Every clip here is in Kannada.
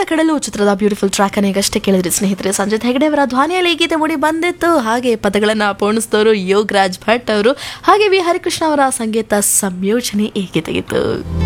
ಕಡಲು ಚಿತ್ರದ ಬ್ಯೂಟಿಫುಲ್ ಟ್ರ್ಯಾಕ್ ಅನ್ನ ಈಗಷ್ಟೇ ಕೇಳಿದ್ರಿ ಸ್ನೇಹಿತರೆ ಸಂಜಿತ್ ಹೆಗಡೆ ಅವರ ಧ್ವನಿಯಲ್ಲಿ ಈ ಗೀತೆ ಮೂಡಿ ಬಂದಿತ್ತು ಹಾಗೆ ಪದಗಳನ್ನ ಪೂರ್ಣಿಸಿದವರು ಯೋಗರಾಜ್ ಭಟ್ ಅವರು ಹಾಗೆ ವಿ ಹರಿಕೃಷ್ಣ ಅವರ ಸಂಗೀತ ಸಂಯೋಜನೆ ಈ ಗೀತೆಗಿತ್ತು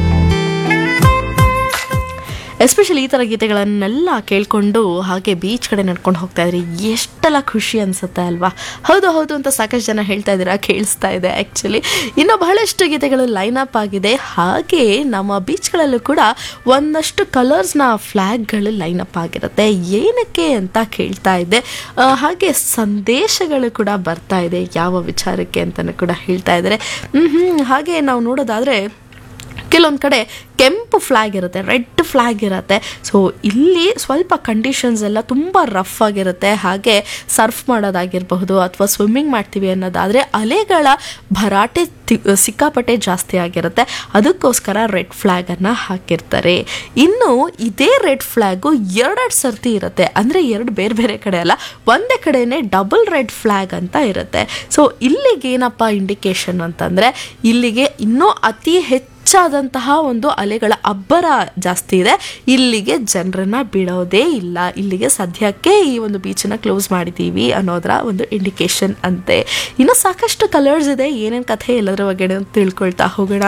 ಎಸ್ಪೆಷಲಿ ಈ ಥರ ಗೀತೆಗಳನ್ನೆಲ್ಲ ಕೇಳಿಕೊಂಡು ಹಾಗೆ ಬೀಚ್ ಕಡೆ ನಡ್ಕೊಂಡು ಹೋಗ್ತಾ ಇದ್ರಿ ಎಷ್ಟೆಲ್ಲ ಖುಷಿ ಅನಿಸುತ್ತೆ ಅಲ್ವಾ ಹೌದು ಹೌದು ಅಂತ ಸಾಕಷ್ಟು ಜನ ಹೇಳ್ತಾ ಇದ್ದೀರಾ ಕೇಳಿಸ್ತಾ ಇದೆ ಆ್ಯಕ್ಚುಲಿ ಇನ್ನು ಬಹಳಷ್ಟು ಗೀತೆಗಳು ಲೈನ್ ಅಪ್ ಆಗಿದೆ ಹಾಗೆ ನಮ್ಮ ಬೀಚ್ಗಳಲ್ಲೂ ಕೂಡ ಒಂದಷ್ಟು ಕಲರ್ಸ್ನ ಫ್ಲ್ಯಾಗ್ಗಳು ಲೈನ್ ಅಪ್ ಆಗಿರುತ್ತೆ ಏನಕ್ಕೆ ಅಂತ ಕೇಳ್ತಾ ಇದ್ದೆ ಆ, ಹಾಗೆ ಸಂದೇಶಗಳು ಕೂಡ ಬರ್ತಾ ಇದೆ ಯಾವ ವಿಚಾರಕ್ಕೆ ಅಂತಲೂ ಕೂಡ ಹೇಳ್ತಾ ಇದ್ದಾರೆ ಹ್ಮ್ ಹ್ಮ್ ಹಾಗೆ ನಾವು ನೋಡೋದಾದರೆ ಕೆಲವೊಂದು ಕಡೆ ಕೆಂಪು ಫ್ಲ್ಯಾಗ್ ಇರುತ್ತೆ ರೆಡ್ ಫ್ಲ್ಯಾಗ್ ಇರುತ್ತೆ ಸೊ ಇಲ್ಲಿ ಸ್ವಲ್ಪ ಕಂಡೀಷನ್ಸ್ ಎಲ್ಲ ತುಂಬ ರಫ್ ಆಗಿರುತ್ತೆ ಹಾಗೆ ಸರ್ಫ್ ಮಾಡೋದಾಗಿರಬಹುದು ಅಥವಾ ಸ್ವಿಮ್ಮಿಂಗ್ ಮಾಡ್ತೀವಿ ಅನ್ನೋದಾದರೆ ಅಲೆಗಳ ಭರಾಟೆ ತಿ- ಸಿಕ್ಕಾಪಟ್ಟೆ ಜಾಸ್ತಿ ಆಗಿರುತ್ತೆ ಅದಕ್ಕೋಸ್ಕರ ರೆಡ್ ಫ್ಲ್ಯಾಗನ್ನು ಹಾಕಿರ್ತಾರೆ ಇನ್ನು ಇದೇ ರೆಡ್ ಫ್ಲ್ಯಾಗು ಎರಡೆರಡು ಸರ್ತಿ ಇರುತ್ತೆ ಅಂದರೆ ಎರಡು ಬೇರೆ ಬೇರೆ ಕಡೆ ಅಲ್ಲ ಒಂದೇ ಕಡೆನೇ ಡಬಲ್ ರೆಡ್ ಫ್ಲ್ಯಾಗ್ ಅಂತ ಇರುತ್ತೆ ಸೊ ಇಲ್ಲಿಗೆ ಏನಪ್ಪ ಇಂಡಿಕೇಶನ್ ಅಂತಂದರೆ ಇಲ್ಲಿಗೆ ಇನ್ನೂ ಅತಿ ಹೆಚ್ಚಾದಂತಹ ಒಂದು ಅಲೆಗಳ ಅಬ್ಬರ ಜಾಸ್ತಿ ಇದೆ ಇಲ್ಲಿಗೆ ಜನರನ್ನ ಬಿಡೋದೇ ಇಲ್ಲ ಇಲ್ಲಿಗೆ ಸದ್ಯಕ್ಕೆ ಈ ಒಂದು ಬೀಚನ್ನ ಕ್ಲೋಸ್ ಮಾಡಿದ್ದೀವಿ ಅನ್ನೋದರ ಒಂದು ಇಂಡಿಕೇಶನ್ ಅಂತೆ ಇನ್ನು ಸಾಕಷ್ಟು ಕಲರ್ಸ್ ಇದೆ ಏನೇನು ಕಥೆ ಎಲ್ಲದರ ಬಗ್ಗೆ ತಿಳ್ಕೊಳ್ತಾ ಹೋಗೋಣ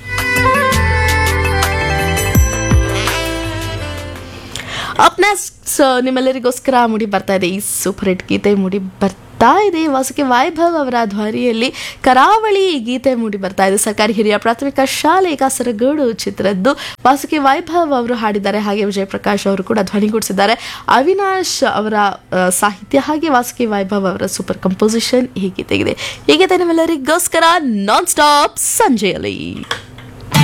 ಅಪ್ ನೆಕ್ಸ್ಟ್ ನಿಮ್ಮೆಲ್ಲರಿಗೋಸ್ಕರ ಮುಡಿ ಬರ್ತಾ ಇದೆ ಈ ಸೂಪರ್ ಹಿಟ್ ಗೀತೆ ಮುಡಿ ಬರ್ತಾ ಇದೆ ವಾಸುಕಿ ವೈಭವ್ ಅವರ ಧ್ವನಿಯಲ್ಲಿ ಕರಾವಳಿ ಈ ಗೀತೆ ಮೂಡಿ ಬರ್ತಾ ಇದೆ ಸರ್ಕಾರಿ ಹಿರಿಯ ಪ್ರಾಥಮಿಕ ಶಾಲೆ ಕಾಸರಗೋಡು ಚಿತ್ರದ್ದು ವಾಸುಕಿ ವೈಭವ್ ಅವರು ಹಾಡಿದ್ದಾರೆ ಹಾಗೆ ವಿಜಯ್ ಪ್ರಕಾಶ್ ಅವರು ಕೂಡ ಧ್ವನಿಗೂಡಿಸಿದ್ದಾರೆ ಅವಿನಾಶ್ ಅವರ ಆ, ಸಾಹಿತ್ಯ ಹಾಗೆ ವಾಸುಕಿ ವೈಭವ್ ಅವರ ಸೂಪರ್ ಕಂಪೋಸಿಷನ್ ಈ ಗೀತೆಗಿದೆ ಈ ಗೀತೆ ನಿಮ್ಮೆಲ್ಲರಿಗೋಸ್ಕರ ನಾನ್ ಸ್ಟಾಪ್ ಸಂಜೆಯಲ್ಲಿ